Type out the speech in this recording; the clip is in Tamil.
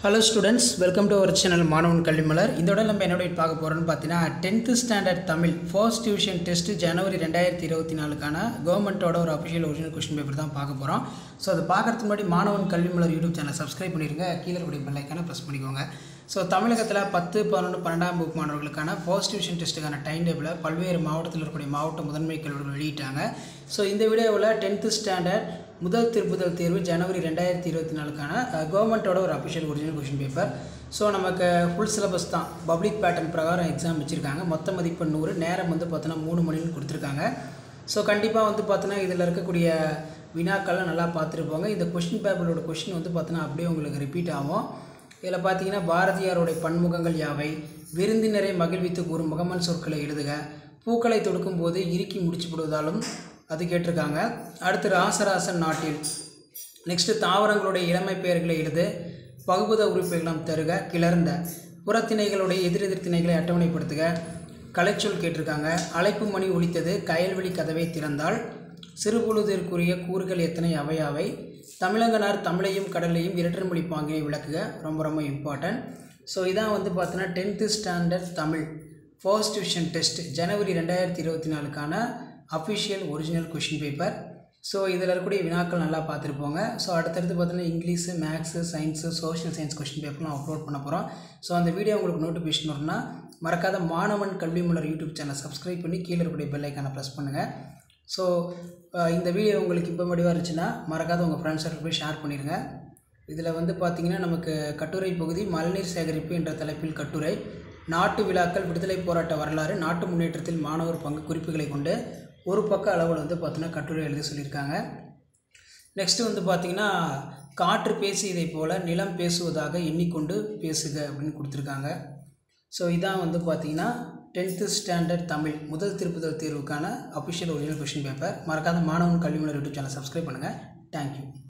hello students welcome to our channel Maanavan Kalvimalar இதோட நம்ம என்னோட பார்க்க போகிறோம்னு பார்த்தீங்கன்னா tenth standard Tamil first division test ஜனவரி ரெண்டாயிரத்தி இருபத்தி நாலுக்கான கவர்மெண்ட்டோட ஒரு அஃபிஷியல் ஒரிஜினல் கொஸ்டின் பேப்பர் தான் பார்க்க போகிறோம் ஸோ அதை பார்க்கறதுக்கு முன்னாடி மாணவன் கல்விமலர் யூடியூப் சேனல் சப்ஸ்கிரைப் பண்ணிடுங்க கீழே இருக்கக்கூடிய பெல்லைக்கான ப்ரெஸ் பண்ணிக்கோங்க ஸோ தமிழகத்தில் பத்து பதினொன்று பன்னெண்டாம் வகுப்பு மாணவர்களுக்கான ஃபர்ஸ்ட் டிவிஷன் டெஸ்ட்டுக்கான டைம் டேபிளை பல்வேறு மாவட்டத்தில் இருக்கக்கூடிய மாவட்ட முதன்மை கல்விகள் வெளியிட்டாங்க ஸோ இந்த வீடியோவில் டென்த்து ஸ்டாண்டர்ட் முதல் திருப்புதல் தேர்வு ஜனவரி ரெண்டாயிரத்தி இருபத்தி நாலுக்கான கவர்மெண்ட்டோட ஒரு official original question paper so நமக்கு ஃபுல் சிலபஸ் தான் பப்ளிக் பேட்டர்ன் பிரகாரம் எக்ஸாம் வச்சுருக்காங்க மொத்த மதிப்பு நூறு நேரம் வந்து பார்த்தோன்னா மூணு மணின்னு கொடுத்துருக்காங்க ஸோ கண்டிப்பாக வந்து பார்த்தோன்னா இதில் இருக்கக்கூடிய வினாக்கள்லாம் நல்லா பார்த்துருப்பாங்க இந்த கொஷின் பேப்பரோட கொஷின் வந்து பார்த்தோன்னா அப்படியே உங்களுக்கு ரிப்பீட் ஆகும் இதில் பார்த்தீங்கன்னா பாரதியாருடைய பன்முகங்கள் யாவை விருந்தினரை மகிழ்வித்து கூறும் முகமன் சொற்களை எழுதுக பூக்களை தொடுக்கும் போது இறுக்கி முடிச்சு விடுவதாலும் அது கேட்டிருக்காங்க அடுத்து ராசராசன் நாட்டில் நெக்ஸ்ட்டு தாவரங்களுடைய இளமை பெயர்களை எழுது பகுபத உறுப்புகளும் தருக கிளர்ந்த புறத்திணைகளுடைய எதிரெதிர் திணைகளை அட்டவணைப்படுத்துக கலைச்சொல் கேட்டிருக்காங்க அழைப்பு மணி ஒலித்தது கயல்வெளி கதவை திறந்தால் சிறுபொழுதிற்குரிய கூறுகள் எத்தனை அவையாவை தமிழங்கனார் தமிழையும் கடலையும் இரட்டர் மொழி பாங்கினை விளக்குக ரொம்ப ரொம்ப இம்பார்ட்டன்ட் ஸோ இதான் வந்து பார்த்தோன்னா tenth standard Tamil first division test ஜனவரி ரெண்டாயிரத்தி இருபத்தி நாலுக்கான official original question paper so இதில் இருக்கக்கூடிய வினாக்கள் நல்லா பார்த்துருப்போங்க ஸோ அடுத்தடுத்து பார்த்தீங்கன்னா English maths science social science question பேப்பர்லாம் அப்லோட் பண்ண போகிறோம் ஸோ அந்த வீடியோ உங்களுக்கு நோட்டிஃபிகேஷன் வரும்னா மறக்காத Maanavan Kalvi Malar YouTube channel subscribe பண்ணி கீழே இருக்கக்கூடிய பெல் ஐக்கானை ப்ரெஸ் பண்ணுங்கள் ஸோ இந்த வீடியோ உங்களுக்கு இப்போ முடிவாக இருந்துச்சுன்னா மறக்காத உங்கள் ஃப்ரெண்ட்ஸ் சர்க்கிள் போய் ஷேர் பண்ணிடுங்க இதில் வந்து பார்த்திங்கன்னா நமக்கு கட்டுரை பகுதி மழைநீர் சேகரிப்பு என்ற தலைப்பில் கட்டுரை நாட்டு விழாக்கள் விடுதலை போராட்ட வரலாறு நாட்டு முன்னேற்றத்தில் மாணவர் பங்கு குறிப்புகளை கொண்டு ஒரு பக்க அளவில் வந்து பார்த்தீங்கன்னா கட்டுரை எழுத சொல்லியிருக்காங்க நெக்ஸ்ட்டு வந்து பார்த்திங்கன்னா காற்று பேசியதை போல் நிலம் பேசுவதாக எண்ணிக்கொண்டு பேசுக அப்படின்னு கொடுத்துருக்காங்க ஸோ இதான் வந்து பார்த்திங்கன்னா டென்த்து ஸ்டாண்டர்ட் தமிழ் முதல் திருப்புதல் தேர்வுக்கான அஃபிஷியல் ஒரிஜினல் கொஷின் பேப்பர் மறக்காத Maanavan Kalvi Malar YouTube channel subscribe பண்ணுங்கள் தேங்க்யூ